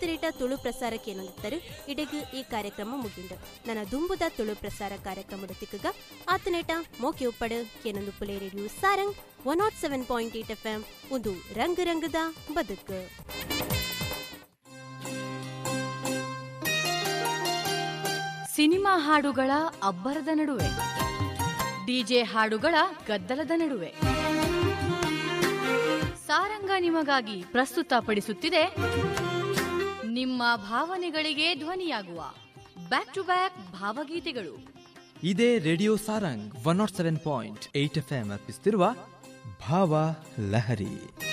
ಅತ್ತರೇಟ ತುಳು ಪ್ರಸಾರಕ್ಕೆ ಏನಂತಾರೆ ಇಡೆಗು ಈ ಕಾರ್ಯಕ್ರಮ ಮುಗಿಂಡು ನನ್ನ ದುಂಬುದ ತುಳು ಪ್ರಸಾರ ಕಾರ್ಯಕ್ರಮದ ತಿಕ್ಕಗ ಆತನೇಟ ಮೋಕೆ ಉಪ್ಪಡು ಏನೊಂದು ಪುಲೆ radio Sarang one nought seven point eight F M ಒಂದು ರಂಗ ರಂಗದ ಬದುಕು ಸಿನಿಮಾ ಹಾಡುಗಳ ಅಬ್ಬರದ ನಡುವೆ ಡಿಜೆ ಹಾಡುಗಳ ಗದ್ದಲದ ನಡುವೆ ಸಾರಂಗ ನಿಮಗಾಗಿ ಪ್ರಸ್ತುತಪಡಿಸುತ್ತಿದೆ ನಿಮ್ಮ ಭಾವನೆಗಳಿಗೆ ಧ್ವನಿಯಾಗುವ ಬ್ಯಾಕ್ ಟು ಬ್ಯಾಕ್ ಭಾವಗೀತೆಗಳು ಇದೇ radio Sarang one nought seven point eight F M ಅರ್ಪಿಸುತ್ತಿರುವ ಭಾವ ಲಹರಿ